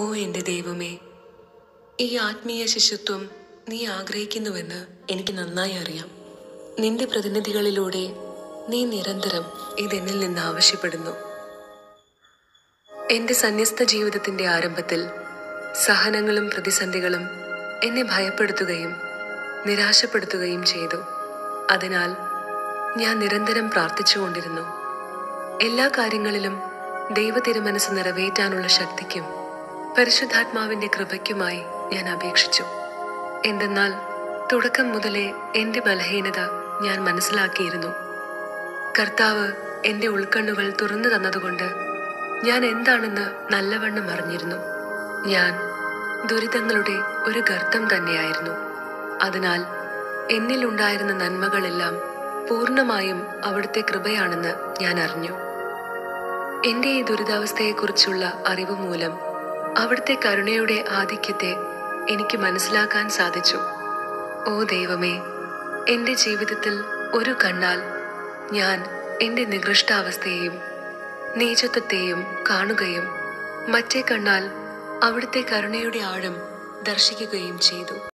ഓ എന്റെ ദൈവമേ ഈ ആത്മീയ ശിശുത്വം നീ ആഗ്രഹിക്കുന്നുവെന്ന് എനിക്ക് നന്നായി അറിയാം നിന്റെ പ്രതിനിധികളിലൂടെ നീ നിരന്തരം ഇതെന്നിൽ നിന്ന് ആവശ്യപ്പെടുന്നു എന്റെ സന്യസ്ത ജീവിതത്തിന്റെ ആരംഭത്തിൽ സഹനങ്ങളും പ്രതിസന്ധികളും എന്നെ ഭയപ്പെടുത്തുകയും നിരാശപ്പെടുത്തുകയും ചെയ്തു അതിനാൽ ഞാൻ നിരന്തരം പ്രാർത്ഥിച്ചുകൊണ്ടിരുന്നു എല്ലാ കാര്യങ്ങളിലും ദൈവ തിരുമനസ് നിറവേറ്റാനുള്ള ശക്തിക്കും പരിശുദ്ധാത്മാവിന്റെ കൃപയ്ക്കുമായി ഞാൻ അപേക്ഷിച്ചു എന്തെന്നാൽ തുടക്കം മുതലേ എന്റെ ബലഹീനത ഞാൻ മനസ്സിലാക്കിയിരുന്നു കർത്താവ് എന്റെ ഉൾക്കണ്ണുകൾ തുറന്നു തന്നതുകൊണ്ട് ഞാൻ എന്താണെന്ന് നല്ലവണ്ണം അറിഞ്ഞിരുന്നു ഞാൻ ദുരിതങ്ങളുടെ ഒരു ഗർത്തം തന്നെയായിരുന്നു അതിനാൽ എന്നിലുണ്ടായിരുന്ന നന്മകളെല്ലാം പൂർണ്ണമായും അവിടുത്തെ കൃപയാണെന്ന് ഞാൻ അറിഞ്ഞു എന്റെ ഈ ദുരിതാവസ്ഥയെക്കുറിച്ചുള്ള അറിവ് മൂലം അവിടുത്തെ കരുണയുടെ ആധിക്യത്തെ എനിക്ക് മനസ്സിലാക്കാൻ സാധിച്ചു ഓ ദൈവമേ എന്റെ ജീവിതത്തിൽ ഒരു കണ്ണാൽ ഞാൻ എന്റെ നികൃഷ്ടാവസ്ഥയെയും നീചത്വത്തെയും കാണുകയും മറ്റേ കണ്ണാൽ അവിടുത്തെ കരുണയുടെ ആഴം ദർശിക്കുകയും ചെയ്തു